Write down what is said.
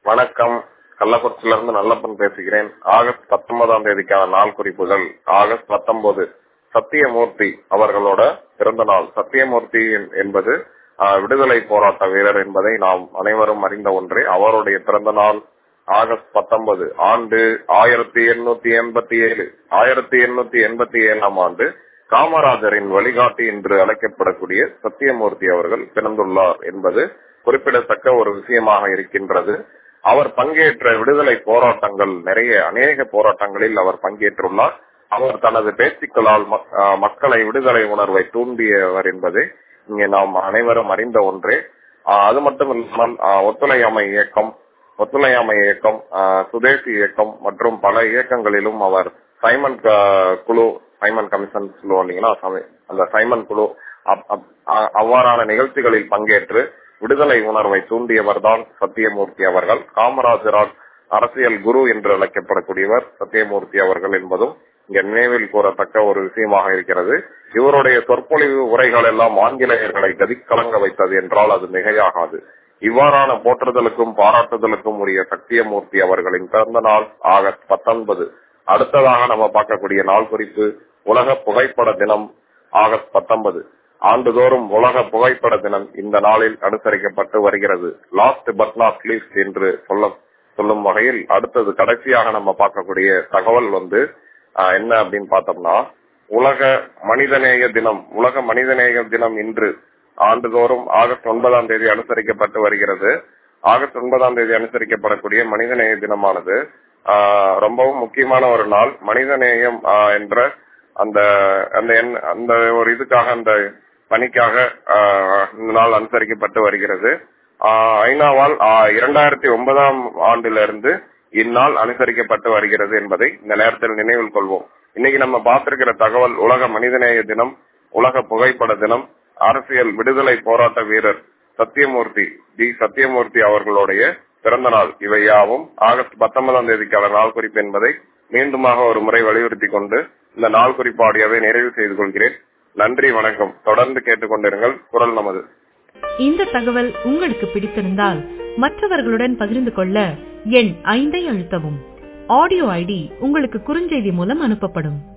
வணக்கம் கள்ளக்குறிச்சியில இருந்து நல்லப்பன் பேசுகிறேன் ஆகஸ்ட் பத்தொன்பதாம் தேதிக்கான நாள் குறிப்புகள் ஆகஸ்ட் பத்தொன்பது சத்தியமூர்த்தி அவர்களோட பிறந்த நாள் சத்தியமூர்த்தி என்பது ஆஹ், விடுதலை போராட்ட வீரர் என்பதை நாம் அனைவரும் அறிந்த ஒன்றே அவருடைய பிறந்த நாள் ஆகஸ்ட் பத்தொன்பது ஆண்டு ஆயிரத்தி எண்ணூத்தி எண்பத்தி ஏழு ஆயிரத்தி எண்ணூத்தி எண்பத்தி ஏழாம் ஆண்டு காமராஜரின் வழிகாட்டி என்று அழைக்கப்படக்கூடிய சத்தியமூர்த்தி அவர்கள் பிறந்துள்ளார் என்பது குறிப்பிடத்தக்க ஒரு விஷயமாக இருக்கின்றது அவர் பங்கேற்ற விடுதலை போராட்டங்கள் நிறைய அநேக போராட்டங்களில் அவர் பங்கேற்றுள்ளார் அவர் தனது பேச்சுக்களால் மக்- ஆஹ் மக்களை விடுதலை உணர்வை தூண்டியவர் என்பது இங்கே நாம் அனைவரும் அறிந்த ஒன்றே ஆஹ் அது மட்டும் இல்லாமல் ஆஹ் ஒத்துழையாமை இயக்கம் ஒத்துழையாமை இயக்கம் ஆஹ் சுதேசி இயக்கம் மற்றும் பல இயக்கங்களிலும் அவர் சைமன் க- குழு சைமன் கமிஷன் சொல்லுவோம் இல்லைங்களா சம- அந்த சைமன் குழு அப்- அப்- அ- அவ்வாறான நிகழ்ச்சிகளில் பங்கேற்று விடுதலை உணர்வை தூண்டியவர் தான் சத்தியமூர்த்தி அவர்கள் காமராஜரால் அரசியல் குரு என்று அழைக்கப்படக்கூடியவர் சத்தியமூர்த்தி அவர்கள் என்பதும் இங்க நினைவில் கூறத்தக்க ஒரு விஷயமாக இருக்கிறது இவருடைய சொற்பொழிவு உரைகள் எல்லாம் ஆங்கிலேயர்களை கதிக்கலங்க வைத்தது என்றால் அது மிகையாகாது இவ்வாறான போற்றுதலுக்கும் பாராட்டுதலுக்கும் உரிய சத்தியமூர்த்தி அவர்களின் பிறந்த நாள் ஆகஸ்ட் பத்தொன்பது அடுத்ததாக நம்ம பார்க்கக்கூடிய நாள் குறிப்பு உலக புகைப்பட தினம் ஆகஸ்ட் பத்தொன்பது ஆண்டுதோறும் உலக புகைப்பட தினம் இந்த நாளில் அனுசரிக்கப்பட்டு வருகிறது லாஸ்ட் பட் நாட் லீஸ்ட் என்று சொல்ல சொல்லும் வகையில் அடுத்தது கடைசியாக நம்ம பார்க்கக்கூடிய தகவல் வந்து ஆஹ், என்ன அப்படின்னு பார்த்தோம்னா உலக மனிதநேய தினம் உலக மனிதநேய தினம் இன்று ஆண்டுதோறும் ஆகஸ்ட் ஒன்பதாம் தேதி அனுசரிக்கப்பட்டு வருகிறது ஆகஸ்ட் ஒன்பதாம் தேதி அனுசரிக்கப்படக்கூடிய மனிதநேய தினமானது ஆஹ், ரொம்பவும் முக்கியமான ஒரு நாள் மனிதநேயம் ஆஹ், என்ற அந்த அந்த எண்- அந்த ஒரு இதுக்காக அந்த பணிக்காக ஆஹ், இந்த நாள் அனுசரிக்கப்பட்டு வருகிறது ஆஹ், ஐநாவால் ஆஹ், இரண்டாயிரத்தி ஒன்பதாம் ஆண்டிலிருந்து இந்நாள் அனுசரிக்கப்பட்டு வருகிறது என்பதை இந்த நேரத்தில் நினைவில் கொள்வோம் இன்னைக்கு நம்ம பார்த்திருக்கிற தகவல் உலக மனிதநேய தினம் உலக புகைப்பட தினம் அரசியல் விடுதலை போராட்ட வீரர் சத்தியமூர்த்தி டி சத்தியமூர்த்தி அவர்களுடைய பிறந்த நாள் இவை யாவும் ஆகஸ்ட் பத்தொன்பதாம் தேதிக்கான நாள் குறிப்பு என்பதை மீண்டுமாக ஒரு முறை வலியுறுத்தி கொண்டு இந்த நாள் குறிப்பு ஆடியோவை நிறைவு செய்து கொள்கிறேன் நன்றி வணக்கம் தொடர்ந்து கேட்டுக்கொண்டிருங்கள் குரல் நமது இந்த தகவல் உங்களுக்கு பிடித்திருந்தால் மற்றவர்களுடன் பகிர்ந்து கொள்ள எண் ஐந்தை அழுத்தவும் ஆடியோ ஐடி உங்களுக்கு குறுஞ்செய்தி மூலம் அனுப்பப்படும்